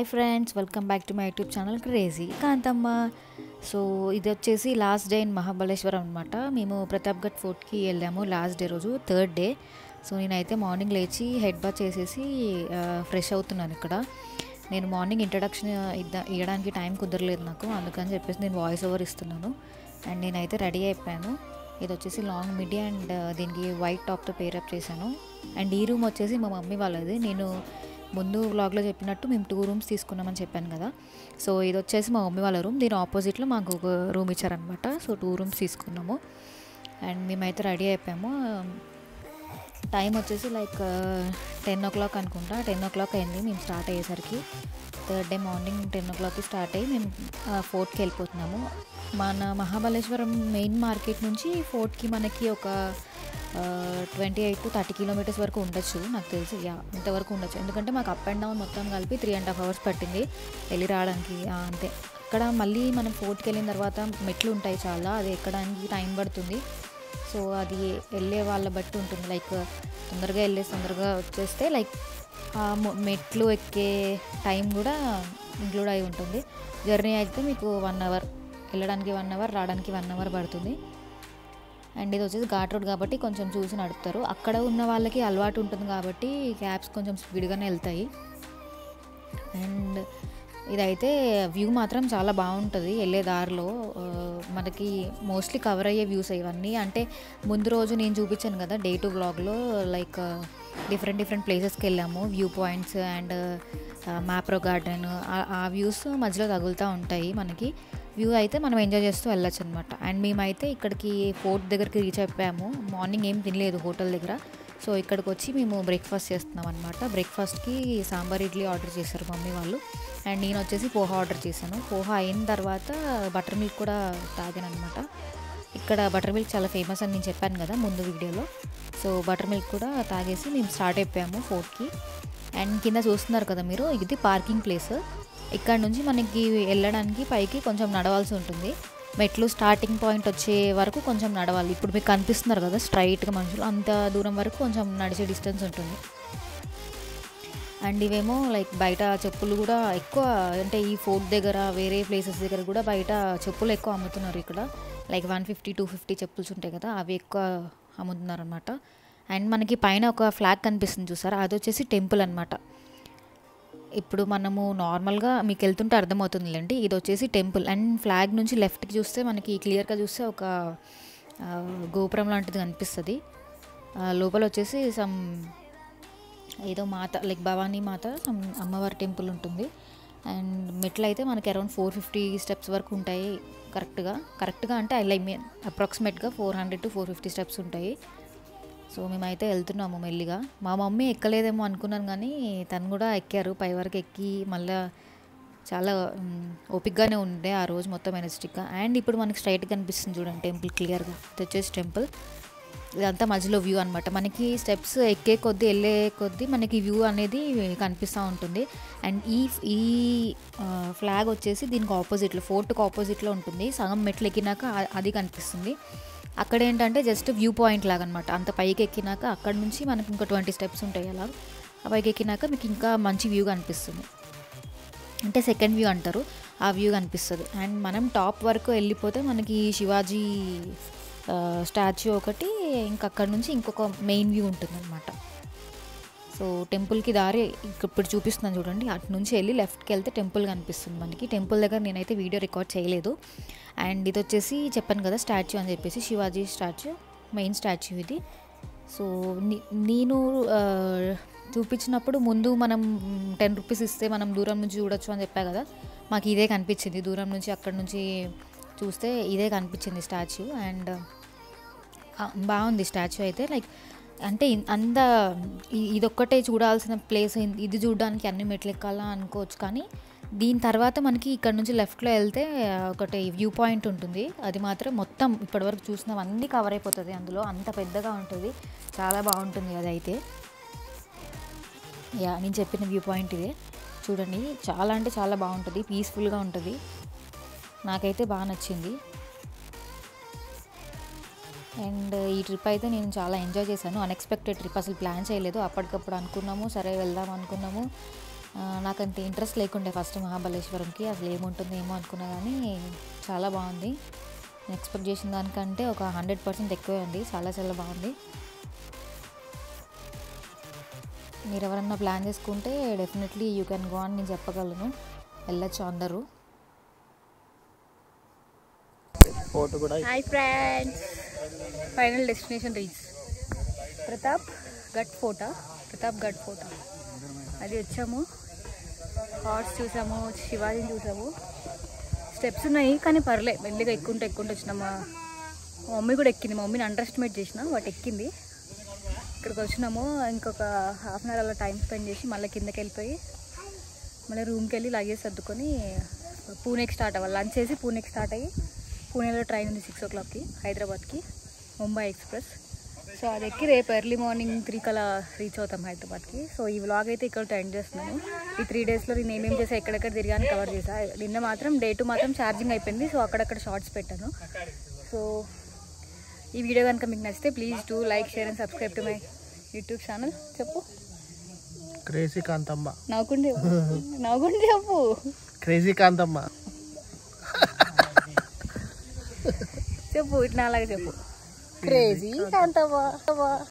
hi friends welcome back to my YouTube channel crazy Kanthamma so ఇది వచ్చేసి last day in Mahabaleshwaram అనమాట మేము ప్రతాప్గఢ్ ఫోర్ట్కి వెళ్ళాము లాస్ట్ డే రోజు థర్డ్ డే సో నేనైతే మార్నింగ్ లేచి హెడ్ బాత్ చేసేసి ఫ్రెష్ అవుతున్నాను ఇక్కడ నేను మార్నింగ్ ఇంట్రడక్షన్ ఇద్దా ఇవ్వడానికి టైం కుదరలేదు నాకు అందుకని చెప్పేసి నేను వాయిస్ ఓవర్ ఇస్తున్నాను అండ్ నేనైతే రెడీ అయిపోయాను ఇది వచ్చేసి లాంగ్ మిడి అండ్ దీనికి వైట్ టాప్తో పేరప్ చేశాను అండ్ ఈ రూమ్ వచ్చేసి మా మమ్మీ వాళ్ళది నేను ముందు వ్లాగ్లో చెప్పినట్టు మేము టూ రూమ్స్ తీసుకున్నామని చెప్పాను కదా సో ఇది వచ్చేసి మా మమ్మీ వాళ్ళ రూమ్ దీని ఆపోజిట్లో మాకు ఒక రూమ్ ఇచ్చారనమాట సో టూ రూమ్స్ తీసుకున్నాము అండ్ మేమైతే రెడీ అయిపోయాము టైం వచ్చేసి లైక్ టెన్ ఓ క్లాక్ అనుకుంటా టెన్ ఓ క్లాక్ అయింది మేము స్టార్ట్ అయ్యేసరికి థర్డ్ డే మార్నింగ్ టెన్ ఓ క్లాక్కి స్టార్ట్ అయ్యి మేము ఫోర్ట్కి వెళ్ళిపోతున్నాము మన మహాబలేశ్వరం మెయిన్ మార్కెట్ నుంచి ఫోర్ట్కి మనకి ఒక twenty eight to thirty kilometres వరకు ఉండొచ్చు నాకు తెలిసి యా ఇంతవరకు ఉండొచ్చు ఎందుకంటే మాకు అప్ అండ్ డౌన్ మొత్తం కలిపి త్రీ అండ్ హాఫ్ అవర్స్ పట్టింది వెళ్ళి రావడానికి ఆ, అంతే అక్కడ మళ్ళీ మనం ఫోర్ట్కి వెళ్ళిన తర్వాత మెట్లు ఉంటాయి చాలా అది ఎక్కడానికి టైం పడుతుంది సో అది వెళ్ళే వాళ్ళ బట్టి ఉంటుంది లైక్ తొందరగా వెళ్ళేసి తొందరగా వచ్చేస్తే లైక్ ఆ మొ- మెట్లు ఎక్కే టైం కూడా ఇంక్లూడ్ అయి ఉంటుంది జర్నీ అయితే మీకు వన్ అవర్ వెళ్ళడానికి వన్ అవర్ రావడానికి వన్ అవర్ పడుతుంది అండ్ ఇది వచ్చేసి ఘాట్ రోడ్ కాబట్టి కొంచెం చూసి నడుపుతారు అక్కడ ఉన్న వాళ్ళకి అలవాటు ఉంటుంది కాబట్టి క్యాబ్స్ కొంచెం స్పీడ్గానే వెళ్తాయి అండ్ ఇదైతే వ్యూ మాత్రం చాలా బాగుంటుంది వెళ్ళే దారిలో ఆ, మనకి మోస్ట్లీ కవర్ అయ్యే వ్యూస్ ఇవన్నీ అంటే ముందు రోజు నేను చూపించాను కదా డే టు బ్లాగ్లో లైక్ డిఫరెంట్ డిఫరెంట్ ప్లేసెస్కి వెళ్ళాము view points and Mapro garden ఆ వ్యూస్ మధ్యలో తగులుతూ ఉంటాయి మనకి వ్యూ అయితే మనం ఎంజాయ్ చేస్తూ వెళ్ళొచ్చు అనమాట అండ్ మేమైతే ఇక్కడికి ఫోర్ట్ దగ్గరికి రీచ్ అయిపోయాము మార్నింగ్ ఏం తినలేదు హోటల్ దగ్గర సో ఇక్కడికి వచ్చి మేము బ్రేక్ఫాస్ట్ చేస్తున్నాం అనమాట బ్రేక్ఫాస్ట్కి సాంబార్ ఇడ్లీ ఆర్డర్ చేశారు మమ్మీ వాళ్ళు అండ్ నేను వచ్చేసి పోహా ఆర్డర్ చేశాను పోహా అయిన తర్వాత బటర్ మిల్క్ కూడా తాగాను అనమాట ఇక్కడ బటర్ మిల్క్ చాలా ఫేమస్ అని నేను చెప్పాను కదా ముందు వీడియోలో సో బటర్ మిల్క్ కూడా తాగేసి మేము స్టార్ట్ అయిపోయాము ఫోర్ట్కి అండ్ కింద చూస్తున్నారు కదా మీరు ఇది పార్కింగ్ ప్లేస్ ఇక్కడ నుంచి మనకి వెళ్ళడానికి పైకి కొంచెం నడవాల్సి ఉంటుంది మెట్లు స్టార్టింగ్ పాయింట్ వచ్చే వరకు కొంచెం నడవాలి ఇప్పుడు మీకు కనిపిస్తున్నారు కదా స్ట్రైట్గా మనుషులు అంత దూరం వరకు కొంచెం నడిచే డిస్టెన్స్ ఉంటుంది అండ్ ఇవేమో లైక్ బయట చెప్పులు కూడా ఎక్కువ అంటే ఈ ఫోర్ట్ దగ్గర వేరే ప్లేసెస్ దగ్గర కూడా బయట చెప్పులు ఎక్కువ అమ్ముతున్నారు ఇక్కడ like one fifty two fifty చెప్పుల్స్ ఉంటాయి కదా అవి ఎక్కువ అమ్ముతున్నారు అనమాట అండ్ మనకి పైన ఒక ఫ్లాగ్ కనిపిస్తుంది చూసారా అది వచ్చేసి టెంపుల్ అనమాట ఇప్పుడు మనము నార్మల్గా మీకు వెళ్తుంటే అర్థమవుతుందిలేండి ఇది వచ్చేసి టెంపుల్ అండ్ ఫ్లాగ్ నుంచి లెఫ్ట్కి చూస్తే మనకి క్లియర్గా చూస్తే ఒక ఆ, గోపురం లాంటిది కనిపిస్తుంది ఆ, లోపల వచ్చేసి సమ్ ఏదో మాత లైక్ భవానీ మాత సమ్ అమ్మవారి టెంపుల్ ఉంటుంది అండ్ మెట్లు అయితే మనకి అరౌండ్ ఫోర్ ఫిఫ్టీ స్టెప్స్ వరకు ఉంటాయి కరెక్ట్గా కరెక్ట్గా అంటే ఐ లైక్ మీన్ అప్రాక్సిమేట్గా four hundred to four fifty steps ఉంటాయి సో మేమైతే వెళ్తున్నాము మెల్లిగా మా మమ్మీ ఎక్కలేదేమో అనుకున్నాను కానీ తను కూడా ఎక్కారు పై వరకు ఎక్కి మళ్ళీ చాలా మ్, ఓపిక్గానే ఉండే ఆ రోజు మొత్తం ఎనర్జెటిక్గా అండ్ ఇప్పుడు మనకి స్ట్రైట్గా కనిపిస్తుంది చూడండి టెంపుల్ క్లియర్గా ఇది వచ్చేసి టెంపుల్ ఇదంతా మధ్యలో వ్యూ అనమాట మనకి స్టెప్స్ ఎక్కే కొద్దీ వెళ్ళే కొద్దీ మనకి వ్యూ అనేది కనిపిస్తూ ఉంటుంది అండ్ ఈ ఈ ఫ్లాగ్ వచ్చేసి దీనికి ఆపోజిట్లో ఫోర్ట్కి ఆపోజిట్లో ఉంటుంది సగం మెట్లు ఎక్కినాక ఆ- అది కనిపిస్తుంది అక్కడ ఏంటంటే జస్ట్ వ్యూ పాయింట్ లాగా అనమాట అంత పైకి ఎక్కినాక అక్కడ నుంచి మనకి ఇంకా ట్వంటీ స్టెప్స్ ఉంటాయి అలా ఆ పైకి ఎక్కినాక మీకు ఇంకా మంచి వ్యూ కనిపిస్తుంది అంటే సెకండ్ వ్యూ అంటారు ఆ వ్యూ కనిపిస్తుంది అండ్ మనం టాప్ వరకు వెళ్ళిపోతే మనకి శివాజీ స్టాచ్యూ ఒకటి ఇంకా అక్కడ నుంచి ఇంకొక మెయిన్ వ్యూ ఉంటుంది అనమాట సో టెంపుల్కి దారి ఇక ఇప్పుడు చూపిస్తున్నాను చూడండి అటు నుంచి వెళ్ళి లెఫ్ట్కి వెళ్తే టెంపుల్ కనిపిస్తుంది మనకి టెంపుల్ దగ్గర నేనైతే వీడియో రికార్డ్ చేయలేదు అండ్ ఇది వచ్చేసి చెప్పాను కదా స్టాచ్యూ అని చెప్పేసి శివాజీ స్టాచ్యూ మెయిన్ స్టాచ్యూ ఇది సో ని- నేను ఆ, చూపించినప్పుడు ముందు మనం టెన్ రూపీస్ ఇస్తే మనం దూరం నుంచి చూడొచ్చు అని చెప్పా కదా మాకు ఇదే కనిపించింది దూరం నుంచి అక్కడ నుంచి చూస్తే ఇదే కనిపించింది స్టాచ్యూ అండ్ ఆ, బాగుంది స్టాచ్యూ అయితే లైక్ అంటే ఇన్- అంత ఇ- ఇదొక్కటే చూడాల్సిన ప్లేస్ ఇది చూడడానికి అన్ని మెట్లు ఎక్కాలా అనుకోవచ్చు కానీ దీని తర్వాత మనకి ఇక్కడ నుంచి లెఫ్ట్లో వెళ్తే ఒకటి వ్యూ పాయింట్ ఉంటుంది అది మాత్రం మొత్తం ఇప్పటివరకు చూసినవన్నీ కవర్ అయిపోతుంది అందులో అంత పెద్దగా ఉంటుంది చాలా బాగుంటుంది అది అయితే యా నేను చెప్పిన వ్యూ పాయింట్ ఇదే చూడండి చాలా అంటే చాలా బాగుంటుంది పీస్ఫుల్గా ఉంటుంది నాకైతే బాగా నచ్చింది అండ్ ఈ ట్రిప్ అయితే నేను చాలా ఎంజాయ్ చేశాను అన్ఎక్స్పెక్టెడ్ ట్రిప్ అసలు ప్లాన్ చేయలేదు అప్పటికప్పుడు అనుకున్నాము సరే వెళ్దాం అనుకున్నాము ఆ, నాకంత ఇంట్రెస్ట్ లేకుండే ఫస్ట్ మహాబలేశ్వరంకి అసలు ఏముంటుందో ఏమో అనుకున్నా కానీ చాలా బాగుంది నేను ఎక్స్పెక్ట్ చేసిన దానికంటే ఒక హండ్రెడ్ పర్సెంట్ ఎక్కువే ఉంది చాలా చాలా బాగుంది మీరు ఎవరన్నా ప్లాన్ చేసుకుంటే డెఫినెట్లీ యూ కెన్ గో అని నేను చెప్పగలను వెళ్ళొచ్చు అందరూ ఫోటో కూడా hi friends final destination reach Pratapgad fort Pratapgad fort అది వచ్చాము హార్స్ చూసాము శివాజీని చూసాము స్టెప్స్ ఉన్నాయి కానీ పర్లే మెల్లిగా ఎక్కుంటే ఎక్కుంటే వచ్చినాము మా మమ్మీ కూడా ఎక్కింది మా మమ్మీని అండర్ ఎస్టిమేట్ చేసిన వాటి ఎక్కింది ఇక్కడికి వచ్చినాము ఇంకొక హాఫ్ అన్ అవర్ అలా టైం స్పెండ్ చేసి మళ్ళీ కిందకి వెళ్ళిపోయి మళ్ళీ రూమ్కి వెళ్ళి లగేజ్ సర్దుకొని పూణేకి స్టార్ట్ అవ్వాలి లంచ్ చేసి పూణేకి స్టార్ట్ అయ్యి పూణేలో ట్రైన్ ఉంది సిక్స్ ఓ క్లాక్కి హైదరాబాద్కి ముంబై ఎక్స్ప్రెస్ సో అది ఎక్కి రేపు ఎర్లీ మార్నింగ్ త్రీ కలా రీచ్ అవుతాం హైదరాబాద్కి సో ఈ వ్లాగ్ అయితే ఇక్కడ ఎండ్ చేస్తున్నాను ఈ త్రీ డేస్లో నేను ఏమేమి చేసా ఎక్కడెక్కడ తిరిగాను కవర్ చేసా నిన్న మాత్రం డే టు మాత్రం ఛార్జింగ్ అయిపోయింది సో అక్కడక్కడ షార్ట్స్ పెట్టాను సో ఈ వీడియో కనుక మీకు నచ్చితే please do like share and subscribe to my YouTube channel చెప్పు క్రేజీ కాంతమ్మ నవ్వుకుంటే చెప్పు నవ్వుకుంటే చెప్పు క్రేజీ కాంతమ్మ చెప్పు ఇట్లా అలాగే చెప్పు క్రేజీ కాంతవ్వా